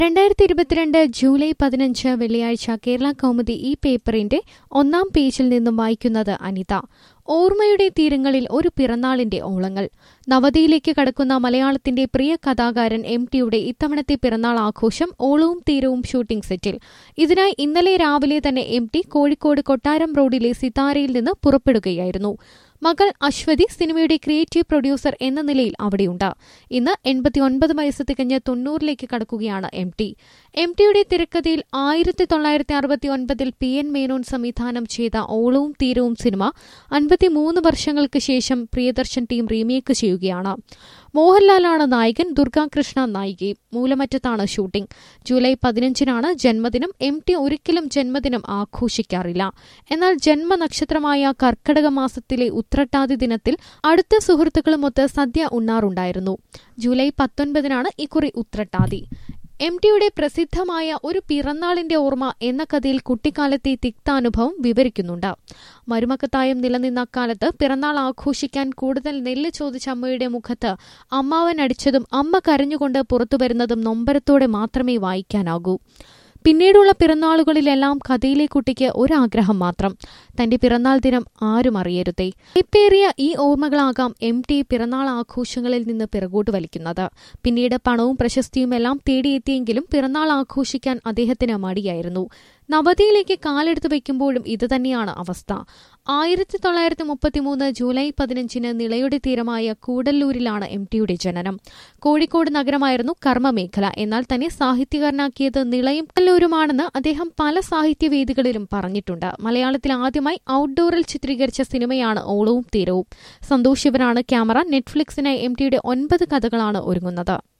രണ്ടായിരത്തി ഇരുപത്തിരണ്ട് ജൂലൈ പതിനഞ്ച് വെള്ളിയാഴ്ച കേരള കൗമുദി ഈ പേപ്പറിന്റെ ഒന്നാം പേജിൽ നിന്നും വായിക്കുന്നത് അനിത ഓർമ്മയുടെ തീരങ്ങളിൽ ഒരു പിറന്നാളിന്റെ ഓളങ്ങൾ നവതിയിലേക്ക് കടക്കുന്ന മലയാളത്തിന്റെ പ്രിയ കഥാകാരൻ എം ടിയുടെ ഇത്തവണത്തെ പിറന്നാൾ ആഘോഷം ഓളവും തീരവും ഷൂട്ടിംഗ് സെറ്റിൽ ഇതിനായി ഇന്നലെ രാവിലെ തന്നെ എം ടി കോഴിക്കോട് കൊട്ടാരം റോഡിലെ സിതാരയിൽ നിന്ന് പുറപ്പെടുകയായിരുന്നു മകൾ അശ്വതി സിനിമയുടെ ക്രിയേറ്റീവ് പ്രൊഡ്യൂസർ എന്ന നിലയിൽ അവിടെയുണ്ട് ഇന്ന് എൺപത്തിയൊൻപത് വയസ്സ് തികഞ്ഞ് തൊണ്ണൂറിലേക്ക് കടക്കുകയാണ് എം ടി എം ടിയുടെ തിരക്കഥയിൽ ആയിരത്തി തൊള്ളായിരത്തി അറുപത്തി ഒൻപതിൽ പി എൻ മേനോൻ സംവിധാനം ചെയ്ത ഓളവും തീരവും സിനിമ അൻപത്തിമൂന്ന് വർഷങ്ങൾക്ക് ശേഷം പ്രിയദർശൻ ടീം റീമേക്ക് ചെയ്യുകയാണ് മോഹൻലാലാണ് നായകൻ ദുർഗാകൃഷ്ണ നായികയും മൂലമറ്റത്താണ് ഷൂട്ടിംഗ് ജൂലൈ പതിനഞ്ചിനാണ് ജന്മദിനം എം ടി ഒരിക്കലും ജന്മദിനം ആഘോഷിക്കാറില്ല എന്നാൽ ജന്മനക്ഷത്രമായ കർക്കടക മാസത്തിലെ ഉത്രട്ടാതി ദിനത്തിൽ അടുത്ത സുഹൃത്തുക്കളുമൊത്ത് സദ്യ ഉണ്ണാറുണ്ടായിരുന്നു ജൂലൈ പത്തൊൻപതിനാണ് ഇക്കുറി ഉത്രട്ടാതി എം ടിയുടെ പ്രസിദ്ധമായ ഒരു പിറന്നാളിന്റെ ഓർമ്മ എന്ന കഥയിൽ കുട്ടിക്കാലത്തെ തിക്താനുഭവം വിവരിക്കുന്നുണ്ട് മരുമക്കത്തായം നിലനിന്ന കാലത്ത് പിറന്നാൾ ആഘോഷിക്കാൻ കൂടുതൽ നെല്ല് ചോദിച്ച അമ്മയുടെ മുഖത്ത് അമ്മാവൻ അടിച്ചതും അമ്മ കരഞ്ഞുകൊണ്ട് പുറത്തുവരുന്നതും നൊമ്പരത്തോടെ മാത്രമേ വായിക്കാനാകൂ പിന്നീടുള്ള പിറന്നാളുകളിലെല്ലാം കഥയിലെ കുട്ടിക്ക് ഒരാഗ്രഹം മാത്രം തന്റെ പിറന്നാൾ ദിനം ആരും അറിയരുതേ ഇപ്പേറിയ ഈ ഓർമ്മകളാകാം എം ടി പിറന്നാൾ ആഘോഷങ്ങളിൽ നിന്ന് പിറകോട്ട് വലിക്കുന്നത് പിന്നീട് പണവും പ്രശസ്തിയും എല്ലാം തേടിയെത്തിയെങ്കിലും പിറന്നാൾ ആഘോഷിക്കാൻ അദ്ദേഹത്തിന് മടിയായിരുന്നു നവതിയിലേക്ക് കാലെടുത്ത് വയ്ക്കുമ്പോഴും ഇതുതന്നെയാണ് അവസ്ഥ ആയിരത്തി തൊള്ളായിരത്തി മുപ്പത്തിമൂന്ന് ജൂലൈ പതിനഞ്ചിന് നിളയുടെ തീരമായ കൂടല്ലൂരിലാണ് എം ടിയുടെ ജനനം കോഴിക്കോട് നഗരമായിരുന്നു കർമ്മമേഖല എന്നാൽ തന്നെ സാഹിത്യകാരനാക്കിയത് നിളയും കല്ലൂരുമാണെന്ന് അദ്ദേഹം പല സാഹിത്യവേദികളിലും പറഞ്ഞിട്ടുണ്ട് മലയാളത്തിൽ ആദ്യമായി ഔട്ട്ഡോറിൽ ചിത്രീകരിച്ച സിനിമയാണ് ഓളവും തീരവും സന്തോഷ് ശിവനാണ് ക്യാമറ നെറ്റ്ഫ്ലിക്സിനായി എം ടിയുടെ ഒൻപത് കഥകളാണ് ഒരുങ്ങുന്നത്